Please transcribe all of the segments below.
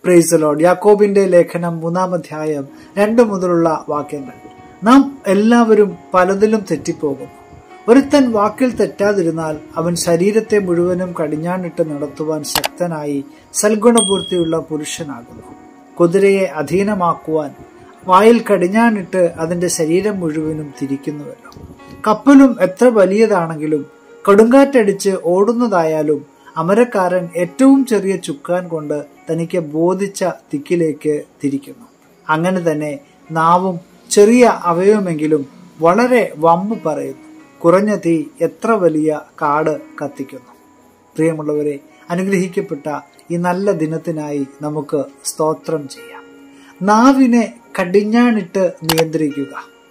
price load യാക്കോബിന്റെ ലേഖനം മൂന്നാം അധ്യായം രണ്ട് മുതലുള്ള വാക്യങ്ങൾ നാം എല്ലാവരും പലതിലും തെറ്റിപ്പോകുന്നു ഒരുത്തൻ വാക്കിൽ തെറ്റാതിരുന്നാൽ അവൻ ശരീരത്തെ മുഴുവനും കടിഞ്ഞാണിട്ട് നടത്തുവാൻ ശക്തനായി സൽഗുണപൂർത്തിയുള്ള പുരുഷനാകുന്നു കുതിരയെ അധീനമാക്കുവാൻ വായിൽ കടിഞ്ഞാണിട്ട് അതിന്റെ ശരീരം മുഴുവനും തിരിക്കുന്നുവല്ലോ കപ്പലും എത്ര വലിയതാണെങ്കിലും കൊടുങ്കാറ്റടിച്ച് ഓടുന്നതായാലും അമരക്കാരൻ ഏറ്റവും ചെറിയ ചുക്കാൻ കൊണ്ട് തനിക്ക് ബോധിച്ച ദിക്കിലേക്ക് തിരിക്കുന്നു അങ്ങനെ തന്നെ നാവും ചെറിയ അവയവമെങ്കിലും വളരെ വമ്പ് പറയുന്നു കുറഞ്ഞ തീ എത്ര വലിയ കാട് കത്തിക്കുന്നു പ്രിയമുള്ളവരെ അനുഗ്രഹിക്കപ്പെട്ട ഈ നല്ല ദിനത്തിനായി നമുക്ക് സ്തോത്രം ചെയ്യാം നാവിനെ കടിഞ്ഞാണിട്ട് നിയന്ത്രിക്കുക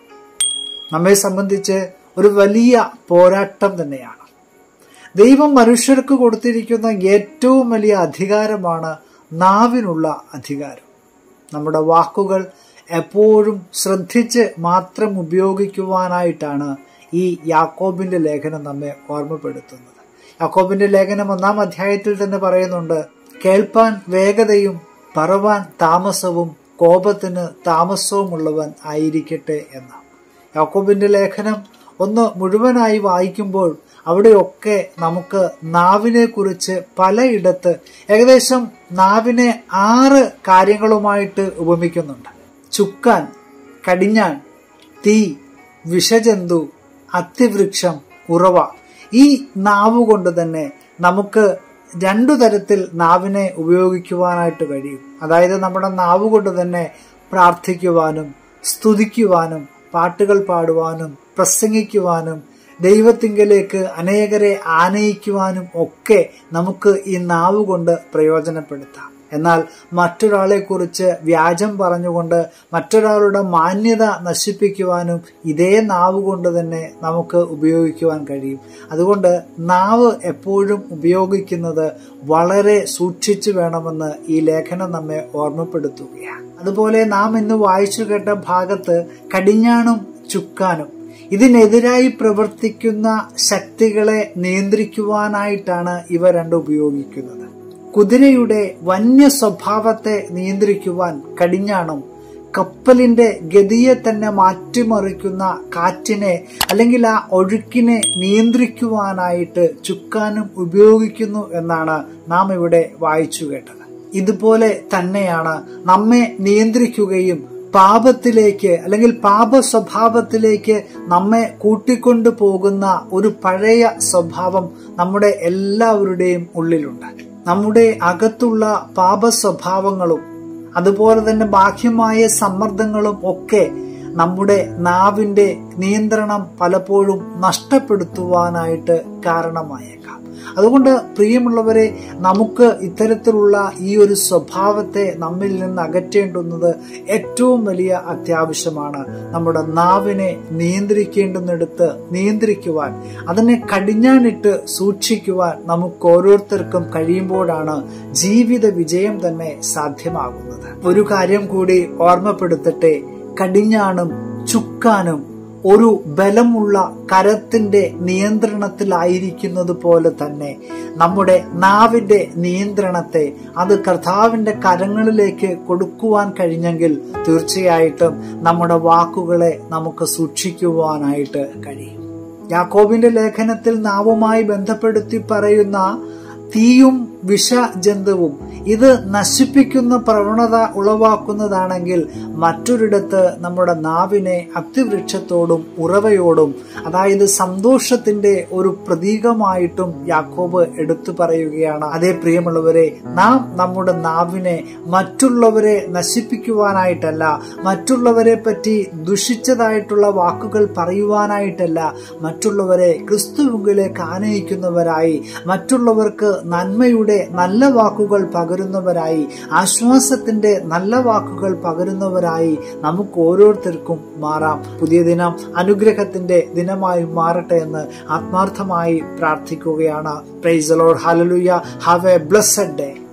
നമ്മെ സംബന്ധിച്ച് ഒരു വലിയ പോരാട്ടം തന്നെയാണ് ദൈവം മനുഷ്യർക്ക് കൊടുത്തിരിക്കുന്ന ഏറ്റവും വലിയ അധികാരമാണ് നാവിനുള്ള അധികാരം നമ്മുടെ വാക്കുകൾ എപ്പോഴും ശ്രദ്ധിച്ച് മാത്രം ഉപയോഗിക്കുവാനായിട്ടാണ് ഈ യാക്കോബിന്റെ ലേഖനം നമ്മെ ഓർമ്മപ്പെടുത്തുന്നത് യാക്കോബിന്റെ ലേഖനം ഒന്നാം അധ്യായത്തിൽ തന്നെ പറയുന്നുണ്ട് കേൾപ്പാൻ വേഗതയും പറവാൻ താമസവും കോപത്തിന് താമസവുമുള്ളവൻ ആയിരിക്കട്ടെ എന്ന് യാക്കോബിന്റെ ലേഖനം ഒന്ന് മുഴുവനായി വായിക്കുമ്പോൾ അവിടെയൊക്കെ നമുക്ക് നാവിനെ കുറിച്ച് പലയിടത്ത് ഏകദേശം നാവിനെ ആറ് കാര്യങ്ങളുമായിട്ട് ഉപമിക്കുന്നുണ്ട് ചുക്കാൻ കടിഞ്ഞാൻ തീ വിഷജന്തു അത്തിവൃക്ഷം ഉറവ ഈ നാവ് കൊണ്ട് തന്നെ നമുക്ക് രണ്ടു തരത്തിൽ നാവിനെ ഉപയോഗിക്കുവാനായിട്ട് കഴിയും അതായത് നമ്മുടെ നാവ് കൊണ്ട് തന്നെ പ്രാർത്ഥിക്കുവാനും സ്തുതിക്കുവാനും പാട്ടുകൾ പാടുവാനും പ്രസംഗിക്കുവാനും ദൈവത്തിങ്കലേക്ക് അനേകരെ ആനയിക്കുവാനും ഒക്കെ നമുക്ക് ഈ നാവ് കൊണ്ട് പ്രയോജനപ്പെടുത്താം എന്നാൽ മറ്റൊരാളെ കുറിച്ച് വ്യാജം പറഞ്ഞുകൊണ്ട് മറ്റൊരാളുടെ മാന്യത നശിപ്പിക്കുവാനും ഇതേ നാവ് കൊണ്ട് തന്നെ നമുക്ക് ഉപയോഗിക്കുവാൻ കഴിയും അതുകൊണ്ട് നാവ് എപ്പോഴും ഉപയോഗിക്കുന്നത് വളരെ സൂക്ഷിച്ചു വേണമെന്ന് ഈ ലേഖനം നമ്മെ ഓർമ്മപ്പെടുത്തുകയാണ് അതുപോലെ നാം ഇന്ന് വായിച്ചു കേട്ട ഭാഗത്ത് കടിഞ്ഞാണും ചുക്കാനും ഇതിനെതിരായി പ്രവർത്തിക്കുന്ന ശക്തികളെ നിയന്ത്രിക്കുവാനായിട്ടാണ് ഇവ രണ്ടും ഉപയോഗിക്കുന്നത് കുതിരയുടെ വന്യ സ്വഭാവത്തെ നിയന്ത്രിക്കുവാൻ കടിഞ്ഞാണും കപ്പലിന്റെ ഗതിയെ തന്നെ മാറ്റിമറിക്കുന്ന കാറ്റിനെ അല്ലെങ്കിൽ ആ ഒഴുക്കിനെ നിയന്ത്രിക്കുവാനായിട്ട് ചുക്കാനും ഉപയോഗിക്കുന്നു എന്നാണ് നാം ഇവിടെ വായിച്ചു കേട്ടത് ഇതുപോലെ തന്നെയാണ് നമ്മെ നിയന്ത്രിക്കുകയും പാപത്തിലേക്ക് അല്ലെങ്കിൽ പാപ സ്വഭാവത്തിലേക്ക് നമ്മെ കൂട്ടിക്കൊണ്ടു പോകുന്ന ഒരു പഴയ സ്വഭാവം നമ്മുടെ എല്ലാവരുടെയും ഉള്ളിലുണ്ട് നമ്മുടെ അകത്തുള്ള പാപ സ്വഭാവങ്ങളും അതുപോലെ തന്നെ ബാഹ്യമായ സമ്മർദ്ദങ്ങളും ഒക്കെ നമ്മുടെ നാവിന്റെ നിയന്ത്രണം പലപ്പോഴും നഷ്ടപ്പെടുത്തുവാനായിട്ട് കാരണമായേക്കാം അതുകൊണ്ട് പ്രിയമുള്ളവരെ നമുക്ക് ഇത്തരത്തിലുള്ള ഈ ഒരു സ്വഭാവത്തെ നമ്മിൽ നിന്ന് അകറ്റേണ്ടുന്നത് ഏറ്റവും വലിയ അത്യാവശ്യമാണ് നമ്മുടെ നാവിനെ നിയന്ത്രിക്കേണ്ടുന്നിടത്ത് നിയന്ത്രിക്കുവാൻ അതിനെ കടിഞ്ഞാണിട്ട് സൂക്ഷിക്കുവാൻ നമുക്ക് ഓരോരുത്തർക്കും കഴിയുമ്പോഴാണ് ജീവിത വിജയം തന്നെ സാധ്യമാകുന്നത് ഒരു കാര്യം കൂടി ഓർമ്മപ്പെടുത്തട്ടെ കടിഞ്ഞാണും ചുക്കാനും ഒരു ബലമുള്ള കരത്തിന്റെ നിയന്ത്രണത്തിലായിരിക്കുന്നത് പോലെ തന്നെ നമ്മുടെ നാവിന്റെ നിയന്ത്രണത്തെ അത് കർത്താവിന്റെ കരങ്ങളിലേക്ക് കൊടുക്കുവാൻ കഴിഞ്ഞെങ്കിൽ തീർച്ചയായിട്ടും നമ്മുടെ വാക്കുകളെ നമുക്ക് സൂക്ഷിക്കുവാനായിട്ട് കഴിയും യാക്കോബിന്റെ ലേഖനത്തിൽ നാവുമായി ബന്ധപ്പെടുത്തി പറയുന്ന തീയും വിഷജന്തുവും ഇത് നശിപ്പിക്കുന്ന പ്രവണത ഉളവാക്കുന്നതാണെങ്കിൽ മറ്റൊരിടത്ത് നമ്മുടെ നാവിനെ അത്തിവൃക്ഷത്തോടും ഉറവയോടും അതായത് സന്തോഷത്തിന്റെ ഒരു പ്രതീകമായിട്ടും യാക്കോബ് എടുത്തു പറയുകയാണ് അതേ പ്രിയമുള്ളവരെ നാം നമ്മുടെ നാവിനെ മറ്റുള്ളവരെ നശിപ്പിക്കുവാനായിട്ടല്ല മറ്റുള്ളവരെ പറ്റി ദുഷിച്ചതായിട്ടുള്ള വാക്കുകൾ പറയുവാനായിട്ടല്ല മറ്റുള്ളവരെ ക്രിസ്തുവിലേക്ക് ആനയിക്കുന്നവരായി മറ്റുള്ളവർക്ക് നന്മയുടെ നല്ല വാക്കുകൾ പകരുന്നവരായി ആശ്വാസത്തിന്റെ നല്ല വാക്കുകൾ പകരുന്നവരായി നമുക്ക് ഓരോരുത്തർക്കും മാറാം പുതിയ ദിനം അനുഗ്രഹത്തിന്റെ ദിനമായി മാറട്ടെ എന്ന് ആത്മാർത്ഥമായി പ്രാർത്ഥിക്കുകയാണ് praise lord hallelujah have a blessed day